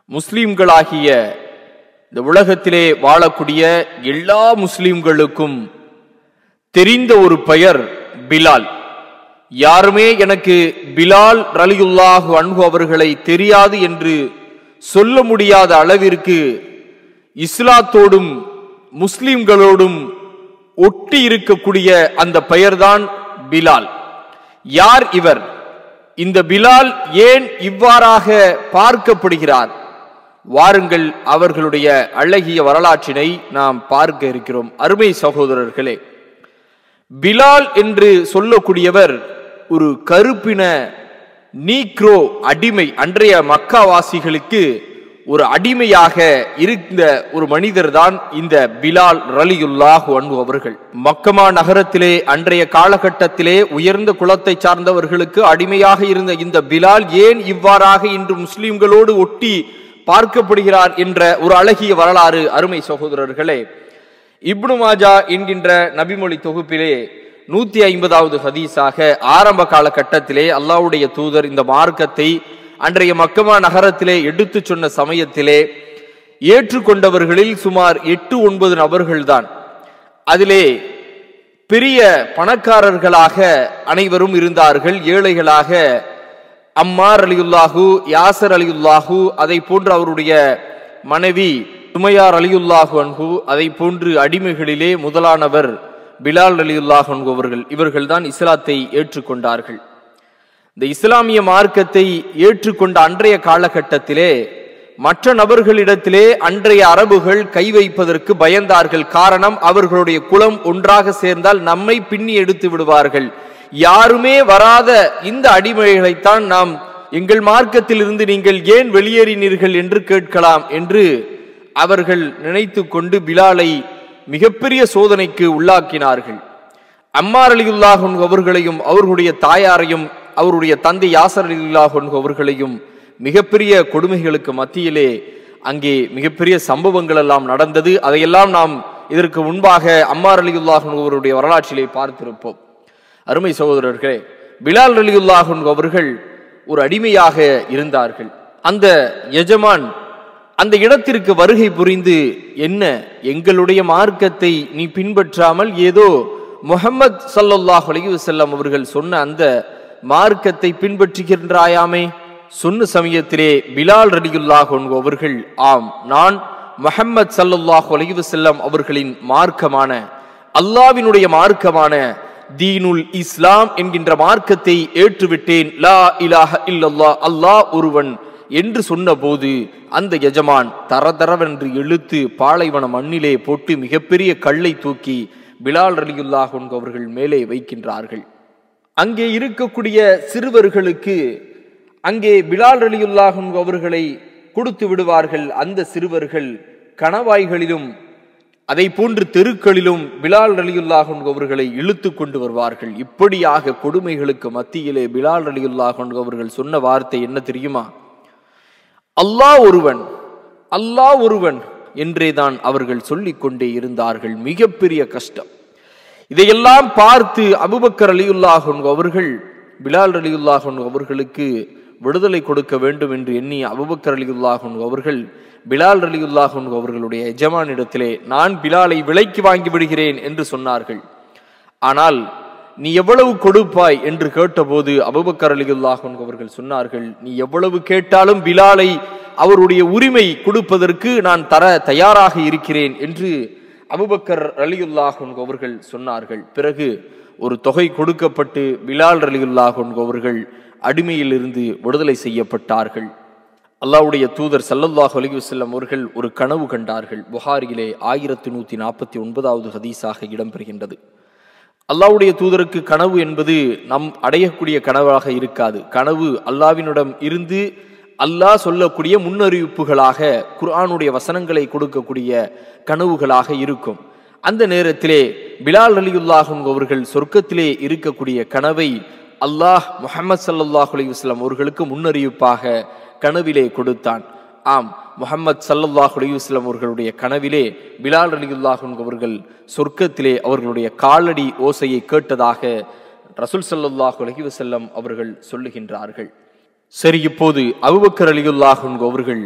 முஸ்லிம்களாகிய இந்த உலகத்திலே வாழக்கூடிய எல்லா முஸ்லிம்களுக்கும் தெரிந்த ஒரு பெயர் பிலால் யாருமே எனக்கு பிலால் ரலியுல்லாஹு அன்ஹு அவர்களை தெரியாது என்று சொல்ல முடியாத அளவிற்கு இஸ்லாத்தோடும் முஸ்லிம்களோடும் ஒட்டி இருக்கக்கூடிய அந்த பெயர்தான் பிலால் யார் இவர் இந்த பிலால் ஏன் இவ்வாறாக பார்க்கப்படுகிறார் வாருங்கள் அவர்களுடைய அழகிய வரலாற்றினை நாம் பார்க்க இருக்கிறோம் அருமை சகோதரர்களே பிலால் என்று சொல்லக்கூடியவர் ஒரு கருப்பின நீக்ரோ அடிமை அன்றைய மக்காவாசிகளுக்கு ஒரு அடிமையாக இருந்த ஒரு மனிதர் தான் இந்த பிலால் ரலியுல்லாஹு அன்பு அவர்கள் மக்கமா நகரத்திலே அன்றைய காலகட்டத்திலே உயர்ந்த குலத்தை சார்ந்தவர்களுக்கு அடிமையாக இருந்த இந்த பிலால் ஏன் இவ்வாறாக இன்று முஸ்லிம்களோடு ஒட்டி பார்க்கப்படுகிறார் என்ற ஒரு அழகிய வரலாறு அருமை சகோதரர்களே இப்னு மாஜா என்கின்ற நபிமொழி தொகுப்பிலே நூத்தி ஐம்பதாவது ஹதீஸாக ஆரம்ப காலகட்டத்திலே அல்லாஹ்வுடைய தூதர் இந்த மார்க்கத்தை அன்றைய மக்கமா நகரத்திலே எடுத்து சொன்ன சமயத்திலே ஏற்றுக்கொண்டவர்களில் சுமார் எட்டு ஒன்பது நபர்கள்தான் அதிலே பெரிய பணக்காரர்களாக அனைவரும் இருந்தார்கள் ஏழைகளாக அம்மார் அலியுல்லாஹு யாசர் அலியுல்லாஹு அதை போன்று அவருடைய மனைவி சுமையார் அலியுல்லாஹு அன்ஹு அதை போன்று அடிமைகளிலே முதலானவர் பிலால் அலியுல்லாஹ் அன்ஹு அவர்கள் இவர்கள்தான் இஸ்லாத்தை ஏற்றுக்கொண்டார்கள் இந்த இஸ்லாமிய மார்க்கத்தை ஏற்றுக்கொண்ட அன்றைய காலகட்டத்திலே மற்ற நபர்களிடத்திலே அன்றைய அரபுகள் கை வைப்பதற்கு பயந்தார்கள் காரணம் அவர்களுடைய குலம் ஒன்றாக சேர்ந்தால் நம்மை பின்னி எடுத்து விடுவார்கள் யாருமே வராத இந்த அடிமைகளைத்தான் நாம் எங்கள் மார்க்கத்தில் இருந்து நீங்கள் ஏன் வெளியேறினீர்கள் என்று கேட்கலாம் என்று அவர்கள் நினைத்து கொண்டு பிலாலை மிகப்பெரிய சோதனைக்கு உள்ளாக்கினார்கள் அம்மார் அலியுல்லாஹன் அவர்களையும் அவர்களுடைய தாயாரையும் அவருடைய தந்தை யாசர் அலியுல்லாஹன் அவர்களையும் மிகப்பெரிய கொடுமைகளுக்கு மத்தியிலே அங்கே மிகப்பெரிய சம்பவங்கள் எல்லாம் நடந்தது அதையெல்லாம் நாம் இதற்கு முன்பாக அம்மார் அலியுல்லாஹன் அவருடைய வரலாற்றிலே பார்த்திருப்போம் அருமை சகோதரர்களே பிலால் அலியுல்லாஹன் அவர்கள் ஒரு அடிமையாக இருந்தார்கள் அந்த எஜமான் அந்த இடத்திற்கு வருகை புரிந்து என்ன எங்களுடைய மார்க்கத்தை நீ பின்பற்றாமல் ஏதோ முகமது சல்லல்லாஹ் அலைஹி வஸல்லம் அவர்கள் சொன்ன அந்த மார்க்கத்தை பின்பற்றுகின்றாயாமே சொன்ன சமயத்திலே பிலால் ரலியுல்லாஹ் அவர்கள் ஆம் நான் முஹம்மது சல்லல்லாஹு அலைஹி வஸல்லம் அவர்களின் மார்க்கமான அல்லாவினுடைய மார்க்கமான தீனுல் இஸ்லாம் என்கின்ற மார்க்கத்தை ஏற்றுவிட்டேன் லா இலாஹ இல்லல்லா அல்லாஹ் ஒருவன் என்று சொன்னபோது அந்த எஜமான் தரதரவென்று இழுத்து பாலைவன மண்ணிலே போட்டு மிகப்பெரிய கல்லை தூக்கி பிலால் ரலியுல்லாஹ் அவர்கள் மேலே வைக்கின்றார்கள் அங்கே இருக்கக்கூடிய சிறுவர்களுக்கு அங்கே பிலால் ரலியுல்லாஹ் அவர்களை கொடுத்து விடுவார்கள் அந்த சிறுவர்கள் கணவாய்களிலும் அதை போன்று தெருக்களிலும் பிலால் ரலியுல்லாஹ் அவர்களை இழுத்து கொண்டு வருவார்கள் இப்படியாக கொடுமைகளுக்கு மத்தியிலே பிலால் ரலியுல்லாஹ் அவர்கள் சொன்ன வார்த்தை என்ன தெரியுமா அல்லாஹ் ஒருவன் அல்லாஹ் ஒருவன் என்றேதான் அவர்கள் சொல்லிக் கொண்டே இருந்தார்கள் மிகப்பெரிய கஷ்டம் இதையெல்லாம் பார்த்து அபுபக்கர் அலியுல்லாஹ் அவர்கள் பிலால் அலியுல்லாஹ் அவர்களுக்கு விடுதலை கொடுக்க வேண்டும் என்று எண்ணி அபுபக்கர் அலியுல்லாஹ் அவர்கள் பிலால் அலியுல்லாஹ் அவர்களுடைய எஜமானிடத்திலே நான் பிலாலை விலைக்கு வாங்கி விடுகிறேன் என்று சொன்னார்கள் ஆனால் நீ எவ்வளவு கொடுப்பாய் என்று கேட்டபோது அபுபக்கர் அலிகுல்லாஹ் அவர்கள் சொன்னார்கள் நீ எவ்வளவு கேட்டாலும் பிலாலை அவருடைய உரிமை கொடுப்பதற்கு நான் தர தயாராக இருக்கிறேன் என்று அபுபக்கர் அலியுல்லாஹ் அவர்கள் சொன்னார்கள் பிறகு ஒரு தொகை கொடுக்கப்பட்டு பிலால் அலியுல்லாஹ் அவர்கள் அடிமையிலிருந்து விடுதலை செய்யப்பட்டார்கள் அல்லாவுடைய தூதர் சல்லல்லாஹ் அலைஹி வஸல்லம் அவர்கள் ஒரு கனவு கண்டார்கள் புகாரியிலே ஆயிரத்தி நூத்தி நாற்பத்தி ஒன்பதாவது ஹதீஸாக இடம்பெறுகின்றது அல்லாவுடைய தூதருக்கு கனவு என்பது நம் அடையக்கூடிய கனவாக இருக்காது கனவு அல்லாவினிடம் இருந்து அல்லாஹ் சொல்லக்கூடிய முன்னறிவிப்புகளாக குர்ஆனுடைய வசனங்களை கொடுக்கக்கூடிய கனவுகளாக இருக்கும் அந்த நேரத்திலே பிலால் அலியுல்லாஹும் அவர்கள் சொர்க்கத்திலே இருக்கக்கூடிய கனவை அல்லாஹ் முஹம்மது சல்லல்லாஹு அலைஹி வஸல்லம் அவர்களுக்கு முன்னறிவிப்பாக கனவிலே கொடுத்தான் ஆம் முஹம்மது சல்லல்லாஹு அலைஹி வஸல்லம் அவர்களுடைய கனவிலே பிலால் ரலியுல்லாஹு அவர்கள் சொர்க்கத்திலே அவர்களுடைய காலடி ஓசையை கேட்டதாக ரசூல் ஸல்லல்லாஹு அலைஹி வஸல்லம் அவர்கள் சொல்லுகின்றார்கள் சரி இப்போது அபூபக்கர் ரலியுல்லாஹு அவர்கள்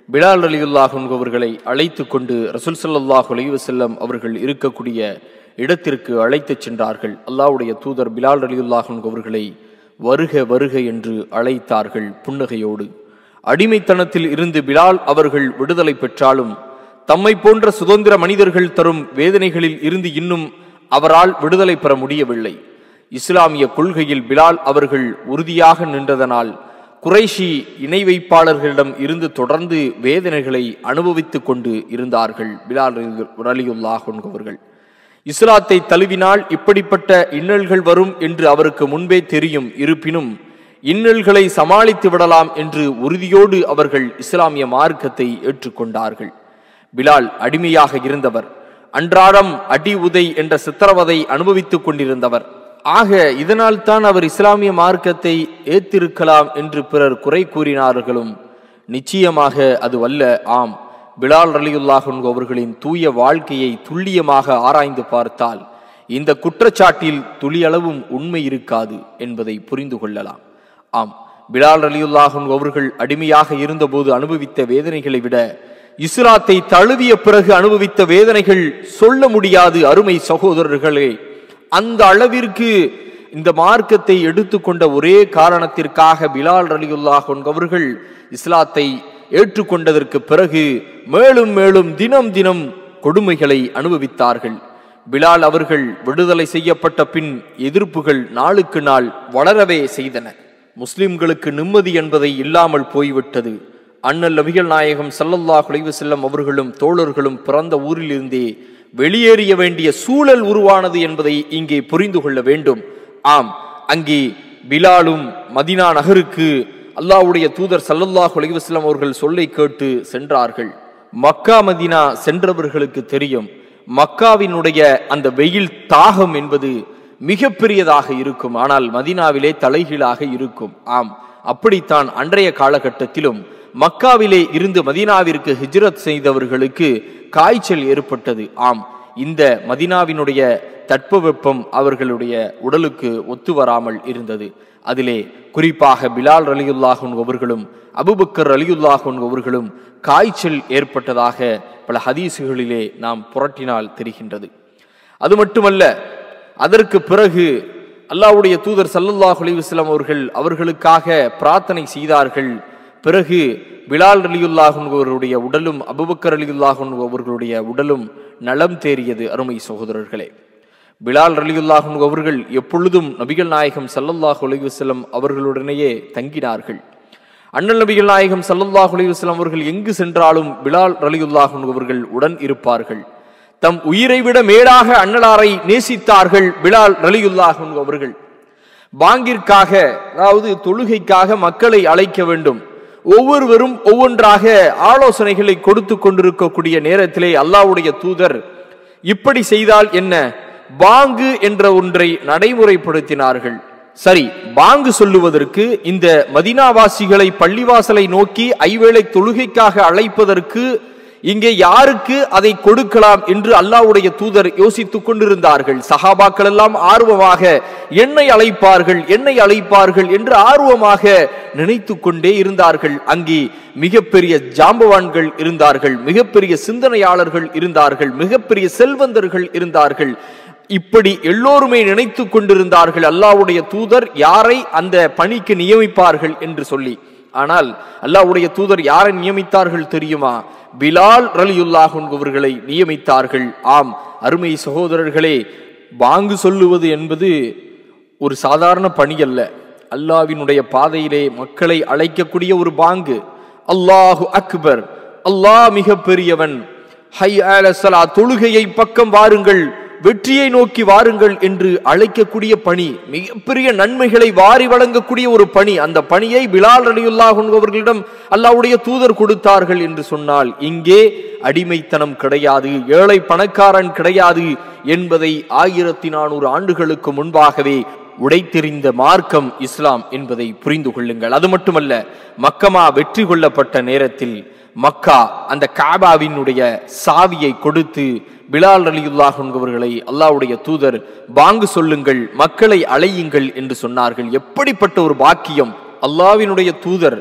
பிலால் அலியுல்லாஹ் அவர்களை அழைத்து கொண்டு ரசூல் ஸல்லல்லாஹு அலைஹி வஸல்லம் அவர்கள் இருக்கக்கூடிய இடத்திற்கு அழைத்துச் சென்றார்கள் அல்லாஹ்வுடைய தூதர் பிலால் அலியுல்லாஹ் அவர்களை வருக வருக என்று அழைத்தார்கள் புன்னகையோடு அடிமைத்தனத்தில் இருந்து பிலால் அவர்கள் விடுதலை பெற்றாலும் தம்மை போன்ற சுதந்திர மனிதர்கள் தரும் வேதனைகளில் இருந்து இன்னும் அவரால் விடுதலை பெற முடியவில்லை இஸ்லாமிய கொள்கையில் பிலால் அவர்கள் உறுதியாக நின்றதனால் குறைஷி இணை வைப்பாளர்களிடம் இருந்து தொடர்ந்து வேதனைகளை அனுபவித்துக் கொண்டு இருந்தார்கள் பிலால் ரலியுல்லாஹ் அவர்கள் இஸ்லாத்தை தழுவினால் இப்படிப்பட்ட இன்னல்கள் வரும் என்று அவருக்கு முன்பே தெரியும் இருப்பினும் இன்னல்களை சமாளித்து விடலாம் என்று உறுதியோடு அவர்கள் இஸ்லாமிய மார்க்கத்தை ஏற்றுக்கொண்டார்கள் பிலால் அடிமையாக இருந்தவர் அன்றாடம் அடி உதை என்ற சித்திரவதை அனுபவித்துக் கொண்டிருந்தவர் ஆக இதனால் தான் அவர் இஸ்லாமிய மார்க்கத்தை ஏத்திருக்கலாம் என்று பிறர் குறை கூறினார்களும் நிச்சயமாக அது வல்ல ஆம் பிலால் ரலியுல்லாஹன் அவர்களின் தூய வாழ்க்கையை துல்லியமாக ஆராய்ந்து பார்த்தால் இந்த குற்றச்சாட்டில் துளியளவும் உண்மை இருக்காது என்பதை புரிந்து கொள்ளலாம் ஆம் பிலால் ரலியுல்லாஹன் அவர்கள் அடிமையாக இருந்தபோது அனுபவித்த வேதனைகளை விட இஸ்லாத்தை தழுவிய பிறகு அனுபவித்த வேதனைகள் சொல்ல முடியாது அருமை சகோதரர்களே அந்த அளவிற்கு இந்த மார்க்கத்தை எடுத்துக்கொண்ட ஒரே காரணத்திற்காக பிலால் ரலியுல்லாஹ் அவர்கள் இஸ்லாத்தை ஏற்றுக்கொண்டதற்கு பிறகு மேலும் மேலும் தினம் தினம் கொடுமைகளை அனுபவித்தார்கள் பிலால் அவர்கள் விடுதலை செய்யப்பட்ட பின் எதிர்ப்புகள் நாளுக்கு நாள் வளரவே செய்தன முஸ்லிம்களுக்கு நிம்மதி என்பதை இல்லாமல் போய்விட்டது அண்ணல் நபிகள் நாயகம் சல்லல்லாஹ் அலைஹி செல்லம் அவர்களும் தோழர்களும் பிறந்த ஊரிலிருந்தே வெளியேறிய வேண்டிய சூழல் உருவானது என்பதை இங்கே புரிந்து கொள்ள வேண்டும் ஆம் அங்கே பிலாலும் மதினா நகருக்கு அல்லாஹ்வுடைய தூதர் சல்லல்லாஹு அலைஹி வஸல்லம் அவர்கள் சொல்லை கேட்டு சென்றார்கள் மக்கா மதினா சென்றவர்களுக்கு தெரியும் மக்காவினுடைய அந்த வெயில் தாகம் என்பது மிக பெரியதாக இருக்கும் ஆனால் மதினாவிலே தலைகீழாக இருக்கும் ஆம் அப்படித்தான் அன்றைய காலகட்டத்திலும் மக்காவிலே இருந்து மதீனாவிற்கு ஹிஜ்ரத் செய்தவர்களுக்கு காய்ச்சல் ஏற்பட்டது ஆம் இந்த மதினாவினுடைய தட்பவெப்பம் அவர்களுடைய உடலுக்கு ஒத்து வராமல் இருந்தது அதிலே குறிப்பாக பிலால் ரலியுல்லாஹன் அவர்களும் அபுபக்கர் ரலியுல்லாஹன் அவர்களும் காய்ச்சல் ஏற்பட்டதாக பல ஹதீசுகளிலே நாம் புரட்டினால் தெரிகின்றது அது மட்டுமல்ல அதற்கு பிறகு அல்லாஹ்வுடைய தூதர் சல்லல்லாஹு அலைஹி வஸல்லம் அவர்கள் அவர்களுக்காக பிரார்த்தனை செய்தார்கள் பிறகு பிலால் அலியுல்லாஹன் அவர்களுடைய உடலும் அபுபக்கர் அலியுல்லாஹன் அவர்களுடைய உடலும் நலம் தேறியது அருமை சகோதரர்களே பிலால் அலியுல்லாஹன் அவர்கள் எப்பொழுதும் நபிகள் நாயகம் சல்லல்லாஹு அலைஹி வஸல்லம் அவர்களுடனேயே தங்கினார்கள் அண்ணல் நபிகள் நாயகம் சல்லல்லாஹு அலைஹி வஸல்லம் அவர்கள் எங்கு சென்றாலும் பிலால் ரலியுல்லாஹன் அவர்கள் உடன் இருப்பார்கள் தம் உயிரை விட மேலாக அண்ணலாரை நேசித்தார்கள் பிலால் ரலியுல்லாஹன் அவர்கள் பாங்கிற்காக அதாவது தொழுகைக்காக மக்களை அழைக்க வேண்டும் ஒவ்வொருவரும் ஒவ்வொன்றாக ஆலோசனைகளை கொடுத்து கொண்டிருக்கக்கூடிய நேரத்திலே அல்லாஹ்வுடைய தூதர் இப்படி செய்தால் என்ன பாங்கு என்ற ஒன்றை நடைமுறைப்படுத்தினார்கள் சரி பாங்கு சொல்லுவதற்கு இந்த மதினாவாசிகளை பள்ளிவாசலை நோக்கி ஐவேளை தொழுகைக்காக அழைப்பதற்கு இங்கே யாருக்கு அதை கொடுக்கலாம் என்று அல்லாஹ்வுடைய தூதர் யோசித்துக் கொண்டிருந்தார்கள் சஹாபாக்கள் எல்லாம் ஆர்வமாக என்னை அழைப்பார்கள் என்னை அழைப்பார்கள் என்று ஆர்வமாக நினைத்து கொண்டே இருந்தார்கள் அங்கே மிகப்பெரிய ஜாம்பவான்கள் இருந்தார்கள் மிகப்பெரிய சிந்தனையாளர்கள் இருந்தார்கள் மிகப்பெரிய செல்வந்தர்கள் இருந்தார்கள் இப்படி எல்லோருமே நினைத்து கொண்டிருந்தார்கள் அல்லாஹ்வுடைய தூதர் யாரை அந்த பணிக்கு நியமிப்பார்கள் என்று சொல்லி ஆனால் அல்லாஹ்வுடைய தூதர் யாரை நியமித்தார்கள் தெரியுமா பிலால் ரலியுல்லாஹன் அவர்களை நியமித்தார்கள் ஆம் அருமை சகோதரர்களே பாங்கு சொல்லுவது என்பது ஒரு சாதாரண பணி அல்ல அல்லாவினுடைய பாதையிலே மக்களை அழைக்கக்கூடிய ஒரு பாங்கு அல்லாஹு அக்பர் அல்லாஹ் மிக பெரியவன் ஹை அலசலா தொழுகையை பக்கம் வாருங்கள் வெற்றியை நோக்கி வாருங்கள் என்று அழைக்கக்கூடிய பணி மிகப்பெரிய நன்மைகளை வாரி வழங்கக்கூடிய ஒரு பணி அந்த பணியை பிலால் அலியுல்லாஹ் அவர்களிடம் அல்லாவுடைய தூதர் கொடுத்தார்கள் என்று சொன்னால் இங்கே அடிமைத்தனம் கிடையாது ஏழை பணக்காரன் கிடையாது என்பதை ஆயிரத்தி நானூறு ஆண்டுகளுக்கு முன்பாகவே உடைத்தெறிந்த மார்க்கம் இஸ்லாம் என்பதை புரிந்து கொள்ளுங்கள் அது மட்டுமல்ல மக்கமா வெற்றி கொள்ளப்பட்ட நேரத்தில் மக்கா அந்த காபாவினுடைய சாவியை கொடுத்து பிலால் அலியுல்லாஹ் என்பவர்களை அல்லாஹ்வுடைய தூதர் பாங்கு சொல்லுங்கள் மக்களை அழையுங்கள் என்று சொன்னார்கள் எப்படிப்பட்ட ஒரு பாக்கியம் அல்லாவினுடைய தூதர்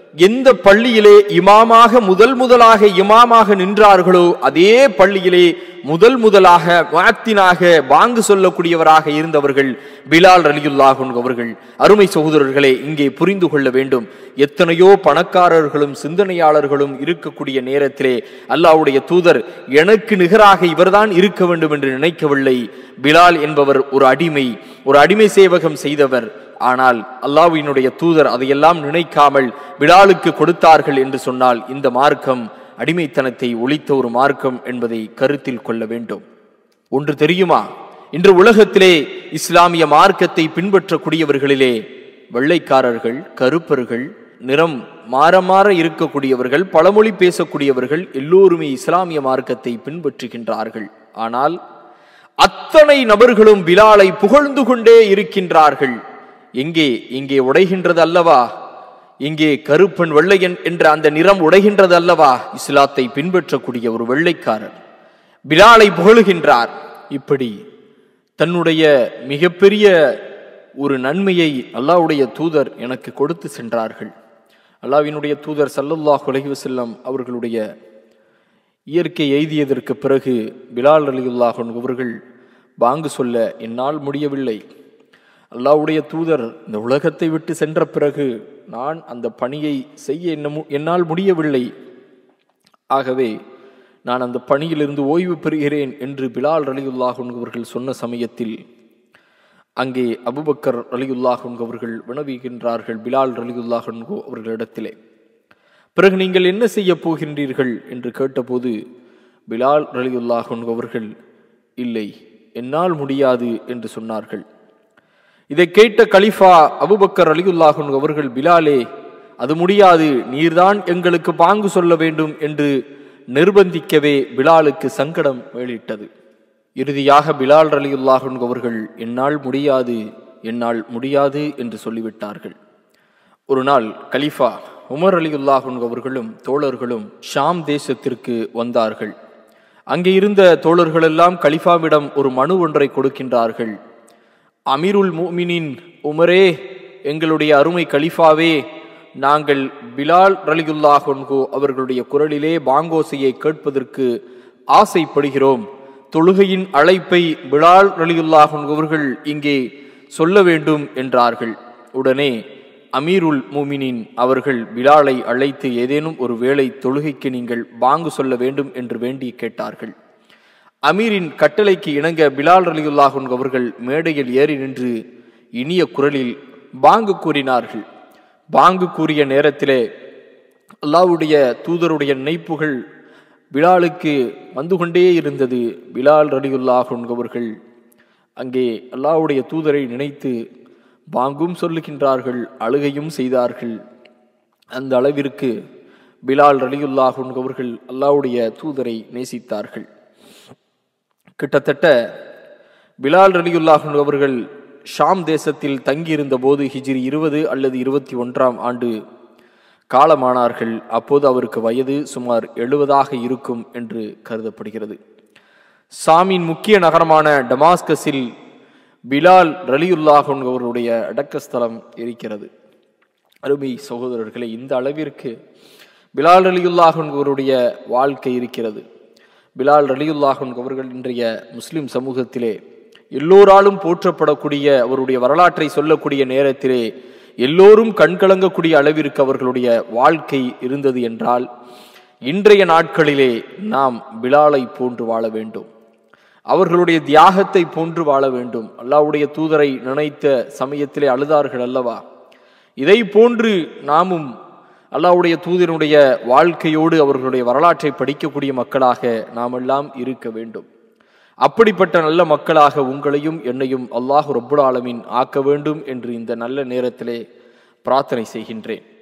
எந்த பள்ளியிலே இமாமாக முதல் முதலாக இமாமாக நின்றார்களோ அதே பள்ளியிலே முதல் முதலாக வாத்தினாக பாங்கு சொல்லக்கூடியவராக இருந்தவர்கள் பிலால் ரலியுல்லாஹன் அவர்கள் அருமை சகோதரர்களே இங்கே புரிந்து கொள்ள வேண்டும் எத்தனையோ பணக்காரர்களும் சிந்தனையாளர்களும் இருக்கக்கூடிய நேரத்திலே அல்லாஹ்வுடைய தூதர் எனக்கு நிகராக இவர்தான் இருக்க வேண்டும் என்று நினைக்கவில்லை பிலால் என்பவர் ஒரு அடிமை ஒரு அடிமை சேவகம் செய்தவர் ஆனால் அல்லாஹ்வினுடைய தூதர் அதையெல்லாம் நினைக்காமல் பிலாலுக்கு கொடுத்தார்கள் என்று சொன்னால் இந்த மார்க்கம் அடிமைத்தனத்தை ஒழித்த ஒரு மார்க்கம் என்பதை கருத்தில் கொள்ள வேண்டும் ஒன்று தெரியுமா இன்று உலகத்திலே இஸ்லாமிய மார்க்கத்தை பின்பற்றக்கூடியவர்களிலே வெள்ளைக்காரர்கள் கருப்பர்கள் நிறம் மாற மாற இருக்கக்கூடியவர்கள் பழமொழி பேசக்கூடியவர்கள் எல்லோருமே இஸ்லாமிய மார்க்கத்தை பின்பற்றுகின்றார்கள் ஆனால் அத்தனை நபர்களும் பிலாலை புகழ்ந்து கொண்டே இருக்கின்றார்கள் எங்கே இங்கே உடைகின்றது அல்லவா இங்கே கருப்பன் வெள்ளையன் என்ற அந்த நிறம் உடைகின்றது அல்லவா இஸ்லாத்தை பின்பற்றக்கூடிய ஒரு வெள்ளைக்காரர் பிலாலை புகழுகின்றார் இப்படி தன்னுடைய மிகப்பெரிய ஒரு நன்மையை அல்லாஹ்வுடைய தூதர் எனக்கு கொடுத்து சென்றார்கள் அல்லாஹ்வினுடைய தூதர் சல்லல்லாஹு அலைஹி வஸல்லம் அவர்களுடைய இயற்கை எய்தியதற்கு பிறகு பிலால் அலியுல்லாஹன் அவர்கள் பாங்கு சொல்ல என்னால் முடியவில்லை அல்லாஹ்வுடைய தூதர் இந்த உலகத்தை விட்டு சென்ற பிறகு நான் அந்த பணியை செய்ய என்ன மு- என்னால் முடியவில்லை ஆகவே நான் அந்த பணியிலிருந்து ஓய்வு பெறுகிறேன் என்று பிலால் ரலியுல்லாஹன் அவர்கள் சொன்ன சமயத்தில் அங்கே அபுபக்கர் ரலியுல்லாஹன் அவர்கள் வினவுகின்றார்கள் பிலால் ரலியுல்லாஹன் அவர்களிடத்திலே பிறகு நீங்கள் என்ன செய்ய போகின்றீர்கள் என்று கேட்டபோது பிலால் ரலியுல்லாஹன் அவர்கள் இல்லை என்னால் முடியாது என்று சொன்னார்கள் இதை கேட்ட கலிஃபா அபுபக்கர் அலிகுல்லாஹன் அவர்கள் பிலாலே அது முடியாது நீர்தான் எங்களுக்கு பாங்கு சொல்ல வேண்டும் என்று நிர்பந்திக்கவே பிலாலுக்கு சங்கடம் மேலிட்டது இறுதியாக பிலால் அலியுல்லாஹன் அவர்கள் என்னால் முடியாது என்னால் முடியாது என்று சொல்லிவிட்டார்கள் ஒரு நாள் கலிஃபா உமர் அலியுல்லாஹன் அவர்களும் தோழர்களும் ஷாம் தேசத்திற்கு வந்தார்கள் அங்கே இருந்த தோழர்களெல்லாம் கலிஃபாவிடம் ஒரு மனு ஒன்றை கொடுக்கின்றார்கள் அமீருல் மூமினின் உமரே எங்களுடைய அருமை கலிஃபாவே நாங்கள் பிலால் ரலிகுல்லாஹன்கோ அவர்களுடைய குரலிலே பாங்கோசையை கேட்பதற்கு ஆசைப்படுகிறோம் தொழுகையின் அழைப்பை பிலால் ரலிகுல்லாஹன் அவர்கள் இங்கே சொல்ல வேண்டும் என்றார்கள் உடனே அமீருல் மூமினின் அவர்கள் பிலாலை அழைத்து ஏதேனும் ஒரு வேளை தொழுகைக்கு நீங்கள் பாங்கு சொல்ல வேண்டும் என்று வேண்டி கேட்டார்கள் அமீரின் கட்டளைக்கு இணங்க பிலால் ரலியுல்லாஹன் அவர்கள் மேடையில் ஏறி நின்று இனிய குரலில் பாங்கு கூறினார்கள் பாங்கு கூறிய நேரத்திலே அல்லாஹ்வுடைய தூதருடைய நினைப்புகள் பிலாலுக்கு வந்து கொண்டே இருந்தது பிலால் ரலியுல்லாஹன் அவர்கள் அங்கே அல்லாஹ்வுடைய தூதரை நினைத்து பாங்கும் சொல்லுகின்றார்கள் அழுகையும் செய்தார்கள் அந்த அளவிற்கு பிலால் ரலியுல்லாஹன் அவர்கள் அல்லாஹ்வுடைய தூதரை நேசித்தார்கள் கிட்டத்தட்ட பிலால் ரலியுல்லாஹன் அவர்கள் ஷாம் தேசத்தில் தங்கியிருந்த போது ஹிஜ்ரி இருபது அல்லது இருபத்தி ஒன்றாம் ஆண்டு காலமானார்கள் அப்போது அவருக்கு வயது சுமார் எழுபதாக இருக்கும் என்று கருதப்படுகிறது சாமின் முக்கிய நகரமான டமாஸ்கஸில் பிலால் ரலியுல்லாஹன் அவர்களுடைய அடக்கஸ்தலம் இருக்கிறது அருமை சகோதரர்களே இந்த அளவிற்கு பிலால் ரலியுல்லாஹன் அவருடைய வாழ்க்கை இருக்கிறது பிலால் ரலியுல்லாஹன் அவர்கள் இன்றைய முஸ்லிம் சமூகத்திலே எல்லோராலும் போற்றப்படக்கூடிய அவருடைய வரலாற்றை சொல்லக்கூடிய நேரத்திலே எல்லோரும் கண்கலங்கக்கூடிய அளவிற்கு அவர்களுடைய வாழ்க்கை இருந்தது என்றால் இன்றைய நாட்களிலே நாம் பிலாலை போன்று வாழ வேண்டும் அவர்களுடைய தியாகத்தை போன்று வாழ வேண்டும் அல்லாஹ்வுடைய தூதரை நினைத்த சமயத்திலே அழுதார்கள் அல்லவா இதை போன்று நாமும் அல்லாஹ்வுடைய தூதனுடைய வாழ்க்கையோடு அவர்களுடைய வரலாற்றை படிக்கக்கூடிய மக்களாக நாமெல்லாம் இருக்க வேண்டும் அப்படிப்பட்ட நல்ல மக்களாக உங்களையும் என்னையும் அல்லாஹ் ரப்புல் ஆலமீன் ஆக்க வேண்டும் என்று இந்த நல்ல நேரத்திலே பிரார்த்தனை செய்கின்றேன்